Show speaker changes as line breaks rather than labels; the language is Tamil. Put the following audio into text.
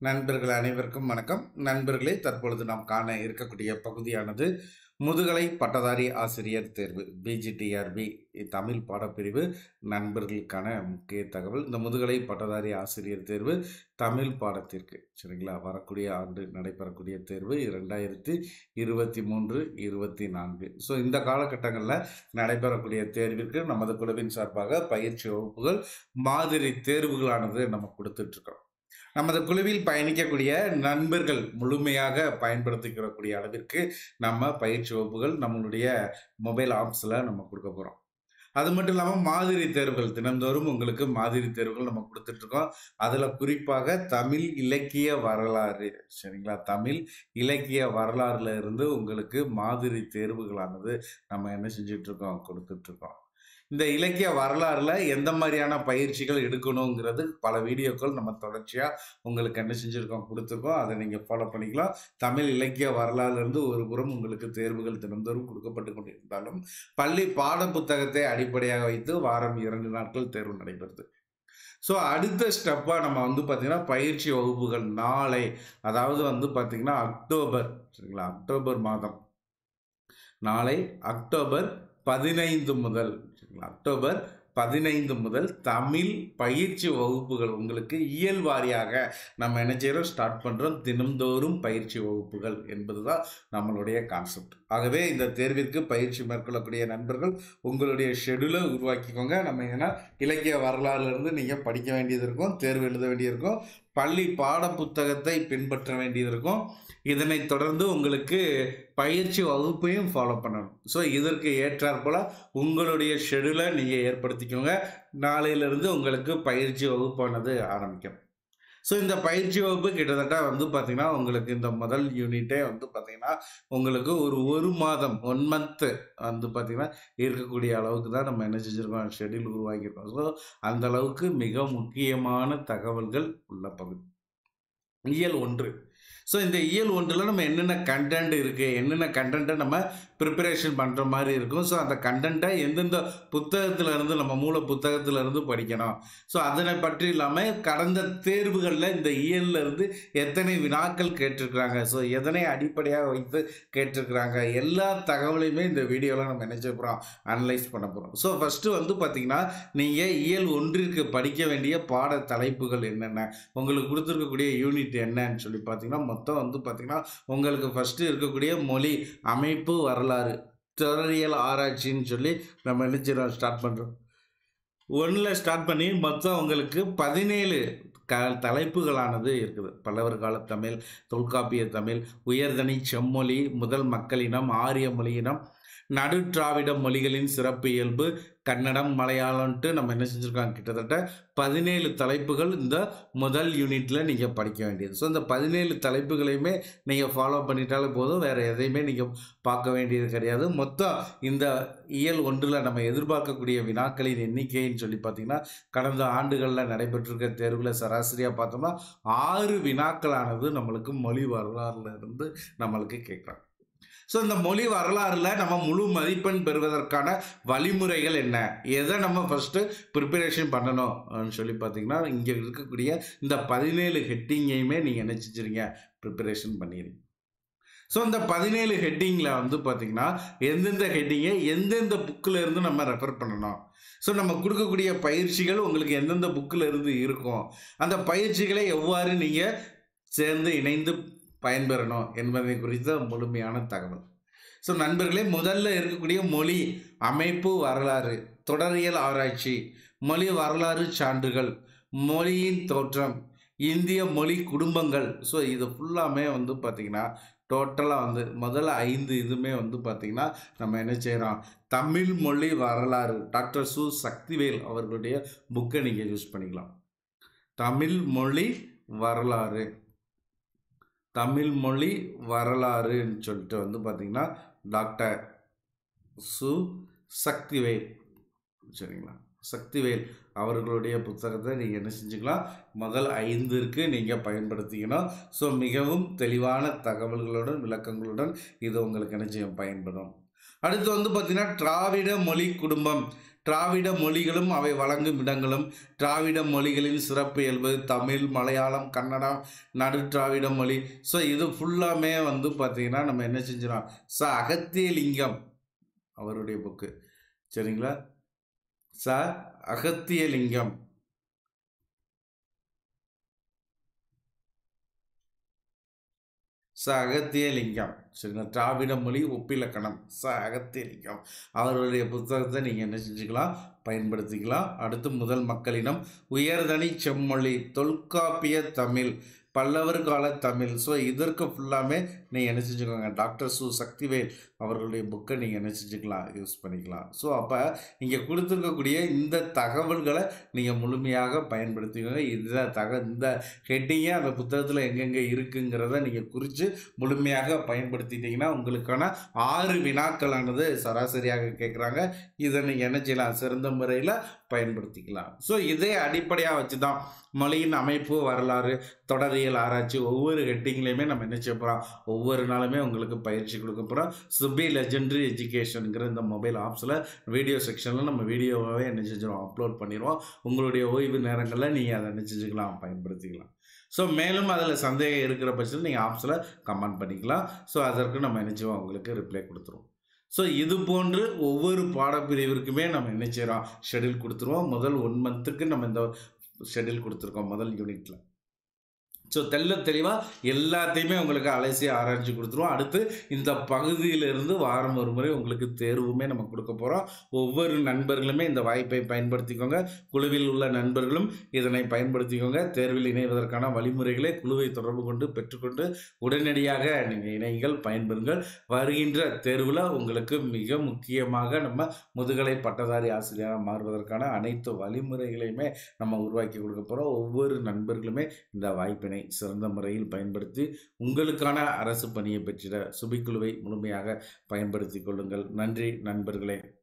நண்பர்கள் அனைவருக்கும் வணக்கம் நண்பர்களே தற்பொழுது நாம் காண இருக்கக்கூடிய பகுதியானது முதுகலை பட்டதாரி ஆசிரியர் தேர்வு பிஜிடிஆர்பி தமிழ் பாடப்பிரிவு நண்பர்களுக்கான முக்கிய தகவல் இந்த முதுகலை பட்டதாரி ஆசிரியர் தேர்வு தமிழ் பாடத்திற்கு சரிங்களா வரக்கூடிய ஆண்டு நடைபெறக்கூடிய தேர்வு இரண்டாயிரத்தி இருபத்தி மூன்று இருபத்தி நான்கு ஸோ இந்த காலகட்டங்களில் நடைபெறக்கூடிய தேர்விற்கு நமது குழுவின் சார்பாக பயிற்சி வகுப்புகள் மாதிரி தேர்வுகளானது நம்ம கொடுத்துட்ருக்கோம் நமது குழுவில் பயணிக்கக்கூடிய நண்பர்கள் முழுமையாக பயன்படுத்திக்கிறக்கூடிய அளவிற்கு நம்ம பயிற்சி வகுப்புகள் நம்மளுடைய மொபைல் ஆப்ஸில் நம்ம கொடுக்க போகிறோம் அது மட்டும் இல்லாமல் மாதிரி தேர்வுகள் தினந்தோறும் உங்களுக்கு மாதிரி தேர்வுகள் நம்ம கொடுத்துட்ருக்கோம் அதில் குறிப்பாக தமிழ் இலக்கிய வரலாறு சரிங்களா தமிழ் இலக்கிய வரலாறுல இருந்து உங்களுக்கு மாதிரி தேர்வுகளானது நம்ம என்ன செஞ்சிட்ருக்கோம் கொடுத்துட்ருக்கோம் இந்த இலக்கிய வரலாறுல எந்த மாதிரியான பயிற்சிகள் எடுக்கணுங்கிறது பல வீடியோக்கள் நம்ம தொடர்ச்சியாக உங்களுக்கு என்ன செஞ்சுருக்கோம் கொடுத்துருக்கோம் அதை நீங்கள் ஃபாலோ பண்ணிக்கலாம் தமிழ் இலக்கிய வரலாறுலேருந்து ஒரு புறம் உங்களுக்கு தேர்வுகள் தினந்தோறும் கொடுக்கப்பட்டு கொண்டிருந்தாலும் பள்ளி பாட புத்தகத்தை அடிப்படையாக வைத்து வாரம் இரண்டு நாட்கள் தேர்வு நடைபெறுது ஸோ அடுத்த ஸ்டெப்பாக நம்ம வந்து பார்த்திங்கன்னா பயிற்சி வகுப்புகள் நாளை அதாவது வந்து பார்த்திங்கன்னா அக்டோபர் சரிங்களா அக்டோபர் மாதம் நாளை அக்டோபர் பதினைந்து முதல் சரிங்களா அக்டோபர் பதினைந்து முதல் தமிழ் பயிற்சி வகுப்புகள் உங்களுக்கு இயல் வாரியாக நம்ம என்ன செய்கிறோம் ஸ்டார்ட் பண்ணுறோம் தினந்தோறும் பயிற்சி வகுப்புகள் என்பது தான் நம்மளுடைய கான்செப்ட் ஆகவே இந்த தேர்விற்கு பயிற்சி மேற்கொள்ளக்கூடிய நண்பர்கள் உங்களுடைய ஷெடியூலை உருவாக்கிக்கோங்க நம்ம ஏன்னா இலக்கிய வரலாறுலேருந்து நீங்கள் படிக்க வேண்டியது இருக்கும் தேர்வு எழுத வேண்டியிருக்கும் பள்ளி பாட புத்தகத்தை பின்பற்ற வேண்டியது இருக்கும் இதனைத் தொடர்ந்து உங்களுக்கு பயிற்சி வகுப்பையும் ஃபாலோ பண்ணணும் ஸோ இதற்கு ஏற்றாற்போல் உங்களுடைய ஷெடியூலை நீங்கள் ஏற்படுத்திக்கோங்க நாளையிலிருந்து உங்களுக்கு பயிற்சி வகுப்பானது ஆரம்பிக்கும் ஸோ இந்த பயிற்சி வகுப்பு கிட்டத்தட்ட வந்து பார்த்திங்கன்னா உங்களுக்கு இந்த முதல் யூனிட்டே வந்து பார்த்திங்கன்னா உங்களுக்கு ஒரு ஒரு மாதம் ஒன் மந்த்து வந்து பார்த்திங்கன்னா இருக்கக்கூடிய அளவுக்கு தான் நம்ம என்ன செஞ்சுருக்கோம் ஷெடியூல் உருவாக்கியிருக்கோம் ஸோ அந்த அளவுக்கு மிக முக்கியமான தகவல்கள் உள்ள பகுதி இயல் ஒன்று ஸோ இந்த இயல் ஒன்றில் நம்ம என்னென்ன கண்டென்ட் இருக்குது என்னென்ன கண்டென்ட்டை நம்ம ப்ரிப்பரேஷன் பண்ணுற மாதிரி இருக்கும் ஸோ அந்த கண்டென்ட்டை எந்தெந்த புத்தகத்தில் இருந்து நம்ம மூல புத்தகத்தில் இருந்து படிக்கணும் ஸோ அதனை பற்றி இல்லாமல் கடந்த தேர்வுகளில் இந்த இயலில் இருந்து எத்தனை வினாக்கள் கேட்டிருக்கிறாங்க ஸோ எதனை அடிப்படையாக வைத்து கேட்டிருக்கிறாங்க எல்லா தகவலையுமே இந்த வீடியோவில் நம்ம என்ன செய்ய போகிறோம் அனலைஸ் பண்ண போகிறோம் ஸோ ஃபஸ்ட்டு வந்து பார்த்திங்கன்னா நீங்கள் இயல் ஒன்றிற்கு படிக்க வேண்டிய பாட தலைப்புகள் என்னென்ன உங்களுக்கு கொடுத்துருக்கக்கூடிய யூனிட் என்னன்னு சொல்லி பார்த்தீங்கன்னா மொத்தம் வந்து பார்த்திங்கன்னா உங்களுக்கு ஃபஸ்ட்டு இருக்கக்கூடிய மொழி அமைப்பு வரலாறு தொடரியல் ஆராய்ச்சின்னு சொல்லி நம்ம நினைச்சிடோம் ஸ்டார்ட் பண்ணுறோம் ஒன்றில் ஸ்டார்ட் பண்ணி மொத்தம் உங்களுக்கு பதினேழு க தலைப்புகளானது இருக்குது பல்லவர் கால தமிழ் தொல்காப்பிய தமிழ் உயர்தனி செம்மொழி முதல் மக்களினம் ஆரிய மொழியினம் நடுற்றாவிட மொழிகளின் சிறப்பு இயல்பு கன்னடம் மலையாளம்ன்ட்டு நம்ம என்ன செஞ்சுருக்கோம் கிட்டத்தட்ட பதினேழு தலைப்புகள் இந்த முதல் யூனிட்டில் நீங்கள் படிக்க வேண்டியது ஸோ இந்த பதினேழு தலைப்புகளையுமே நீங்கள் ஃபாலோ பண்ணிட்டாலே போதும் வேறு எதையுமே நீங்கள் பார்க்க வேண்டியது கிடையாது மொத்தம் இந்த இயல் ஒன்றில் நம்ம எதிர்பார்க்கக்கூடிய வினாக்களின் எண்ணிக்கைன்னு சொல்லி பார்த்திங்கன்னா கடந்த ஆண்டுகளில் நடைபெற்றிருக்க தேர்வில் சராசரியாக பார்த்தோம்னா ஆறு வினாக்களானது நம்மளுக்கு மொழி வரலாறுல இருந்து நம்மளுக்கு கேட்குறாங்க ஸோ இந்த மொழி வரலாறுல நம்ம முழு மதிப்பெண் பெறுவதற்கான வழிமுறைகள் என்ன எதை நம்ம ஃபஸ்ட்டு ப்ரிப்பரேஷன் பண்ணணும் சொல்லி பார்த்தீங்கன்னா இங்கே இருக்கக்கூடிய இந்த பதினேழு ஹெட்டிங்கையுமே நீங்கள் என்ன செஞ்சுருங்க ப்ரிப்பரேஷன் பண்ணிடுங்க ஸோ இந்த பதினேழு ஹெட்டிங்கில் வந்து பார்த்திங்கன்னா எந்தெந்த ஹெட்டிங்கை எந்தெந்த புக்கில் இருந்து நம்ம ரெஃபர் பண்ணணும் ஸோ நம்ம கொடுக்கக்கூடிய பயிற்சிகள் உங்களுக்கு எந்தெந்த புக்கில் இருந்து இருக்கும் அந்த பயிற்சிகளை எவ்வாறு நீங்கள் சேர்ந்து இணைந்து பயன்பெறணும் என்பதை குறித்த முழுமையான தகவல் ஸோ நண்பர்களே முதல்ல இருக்கக்கூடிய மொழி அமைப்பு வரலாறு தொடரியல் ஆராய்ச்சி மொழி வரலாறு சான்றுகள் மொழியின் தோற்றம் இந்திய மொழி குடும்பங்கள் ஸோ இது ஃபுல்லாமே வந்து பார்த்திங்கன்னா டோட்டலாக வந்து முதல்ல ஐந்து இதுவுமே வந்து பார்த்திங்கன்னா நம்ம என்ன செய்கிறோம் தமிழ் மொழி வரலாறு டாக்டர் சு சக்திவேல் அவர்களுடைய புக்கை நீங்கள் யூஸ் பண்ணிக்கலாம் தமிழ் மொழி வரலாறு தமிழ் மொழி வரலாறுன்னு சொல்லிட்டு வந்து பார்த்திங்கன்னா டாக்டர் சு சக்திவேல் சரிங்களா சக்திவேல் அவர்களுடைய புத்தகத்தை நீங்கள் என்ன செஞ்சுக்கலாம் முதல் ஐந்திற்கு நீங்கள் பயன்படுத்திக்கணும் ஸோ மிகவும் தெளிவான தகவல்களுடன் விளக்கங்களுடன் இது உங்களுக்கு என்ன செய்யும் பயன்படும் அடுத்து வந்து பார்த்திங்கன்னா திராவிட மொழி குடும்பம் திராவிட மொழிகளும் அவை வழங்கும் இடங்களும் திராவிட மொழிகளின் சிறப்பியல்பு தமிழ் மலையாளம் கன்னடம் நடு திராவிட மொழி ஸோ இது ஃபுல்லாமே வந்து பார்த்திங்கன்னா நம்ம என்ன செஞ்சிடலாம் ச அகத்தியலிங்கம் அவருடைய புக்கு சரிங்களா ச அகத்தியலிங்கம் ச அகத்தியலிங்கம் சரிங்களா திராவிட மொழி ஒப்பிலக்கணம் ச அகத்தியலிங்கம் அவருடைய புத்தகத்தை நீங்கள் என்ன செஞ்சுக்கலாம் பயன்படுத்திக்கலாம் அடுத்து முதல் மக்களினம் உயர்தனி செம்மொழி தொல்காப்பிய தமிழ் பல்லவர் கால தமிழ் ஸோ இதற்கு ஃபுல்லாமே நீங்கள் என்ன செஞ்சுக்கோங்க டாக்டர் சு சக்திவேல் அவர்களுடைய புக்கை நீங்கள் என்ன செஞ்சுக்கலாம் யூஸ் பண்ணிக்கலாம் ஸோ அப்போ இங்கே கொடுத்துருக்கக்கூடிய இந்த தகவல்களை நீங்கள் முழுமையாக பயன்படுத்திக்கோங்க இந்த தக இந்த ஹெட்டிங்கே அந்த புத்தகத்தில் எங்கெங்கே இருக்குங்கிறத நீங்கள் குறித்து முழுமையாக பயன்படுத்திட்டீங்கன்னா உங்களுக்கான ஆறு வினாக்களானது சராசரியாக கேட்குறாங்க இதை நீங்கள் என்ன செய்யலாம் சிறந்த முறையில் பயன்படுத்திக்கலாம் ஸோ இதே அடிப்படையாக வச்சு தான் மொழியின் அமைப்பு வரலாறு தொடரியல் ஆராய்ச்சி ஒவ்வொரு ஹெட்டிங்லேயுமே நம்ம என்ன செய்ய போகிறோம் ஒவ்வொரு நாளுமே உங்களுக்கு பயிற்சி கொடுக்க போகிறோம் சுபி லெஜெண்டரி எஜுகேஷனுங்கிற இந்த மொபைல் ஆப்ஸில் வீடியோ செக்ஷனில் நம்ம வீடியோவாகவே என்ன செஞ்சிடும் அப்லோட் பண்ணிடுவோம் உங்களுடைய ஓய்வு நேரங்களில் நீங்கள் அதை என்ன செஞ்சுக்கலாம் பயன்படுத்திக்கலாம் ஸோ மேலும் அதில் சந்தேகம் இருக்கிற பட்சத்தில் நீங்கள் ஆப்ஸில் கமெண்ட் பண்ணிக்கலாம் ஸோ அதற்கு நம்ம என்ன செய்வோம் உங்களுக்கு ரிப்ளை கொடுத்துருவோம் ஸோ இது போன்று ஒவ்வொரு பாடப்பிரிவிற்குமே நம்ம என்ன செய்கிறோம் ஷெடியூல் கொடுத்துருவோம் முதல் ஒன் மந்த்துக்கு நம்ம இந்த ஷெடியூல் கொடுத்துருக்கோம் முதல் யூனிட்டில் ஸோ தெல்ல தெளிவாக எல்லாத்தையுமே உங்களுக்கு அலசி ஆராய்ச்சி கொடுத்துருவோம் அடுத்து இந்த பகுதியிலிருந்து வாரம் ஒரு முறை உங்களுக்கு தேர்வுமே நம்ம கொடுக்க போகிறோம் ஒவ்வொரு நண்பர்களுமே இந்த வாய்ப்பை பயன்படுத்திக்கோங்க குழுவில் உள்ள நண்பர்களும் இதனை பயன்படுத்திக்கோங்க தேர்வில் இணைவதற்கான வழிமுறைகளை குழுவை தொடர்பு கொண்டு பெற்றுக்கொண்டு உடனடியாக நீங்கள் இணைங்கள் பயன்பெறுங்கள் வருகின்ற தேர்வில் உங்களுக்கு மிக முக்கியமாக நம்ம முதுகலை பட்டதாரி ஆசிரியராக மாறுவதற்கான அனைத்து வழிமுறைகளையுமே நம்ம உருவாக்கி கொடுக்க போகிறோம் ஒவ்வொரு நண்பர்களுமே இந்த வாய்ப்பினை சிறந்த முறையில் பயன்படுத்தி உங்களுக்கான அரசு பணியை பெற்றிட சுபிக்குழுவை முழுமையாக பயன்படுத்திக் கொள்ளுங்கள் நன்றி நண்பர்களே